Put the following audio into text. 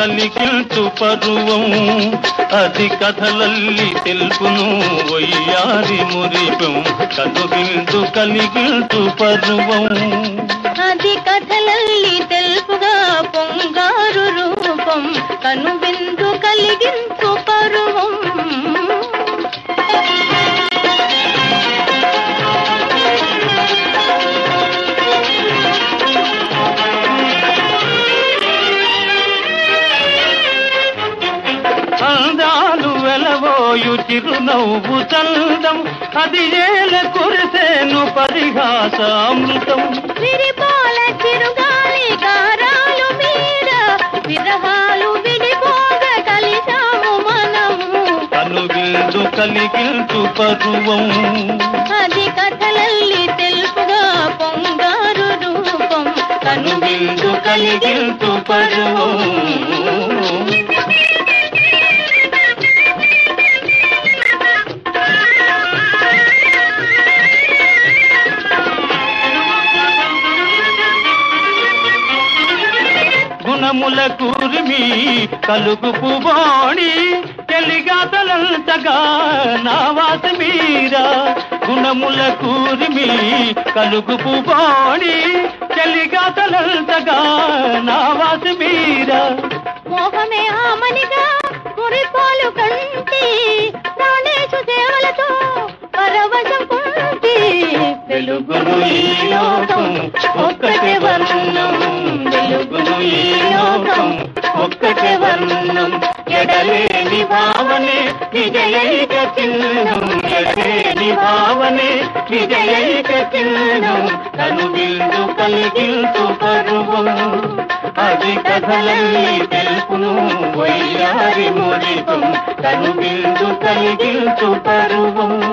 కలిగిల్చు పరువం అది కథలల్లి తెలుపును వయ్యారి మురిపం కనువిందు కలిగిల్చు పరువం అది కథలల్లి తెలుపుగా పొంగారు రూపం కనువిందు కలిగించు పరువం అందాలు వెలవోయు చిరునవ్వు చందం అది ఏల కురిసేను పరిహాసామృతం విరిపాల చిరుగాలి గారాలు మీద విరహాలు విడిపోగా కలిశాము మనము కనువిందు కలిగిల్చు పరువం అది కథలల్లి తెలుపుగా పొంగారు రూపం కనువిందు కలిగిల్చు పరువం గుణముల కూర్మి కలుగు పువాణి తెలిగాతలంతగా నావాస మీరా గుణముల కూర్మి కలుగు పువాణి తెలిగాతలంతగా నావాస మీరా మోహమే ఆమనిగా మురిపాలు కంటి ప్రాణేశు దేవలతో పరవశం కుంటి వెలుగును ఈ లోకం ఒక్కటే వర్ణం వెలుగును ఈ లోకం ఒక్కటే వర్ణం ఎడలేని భావనే విజయైక చిహ్నం ఎడలేని భావనే విజయైక చిహ్నం తను విందు కలిగించు పరువం అది కథలన్నీ తెలుపును వయ్యారి మురిపం తను విందు కలిగించు పరువం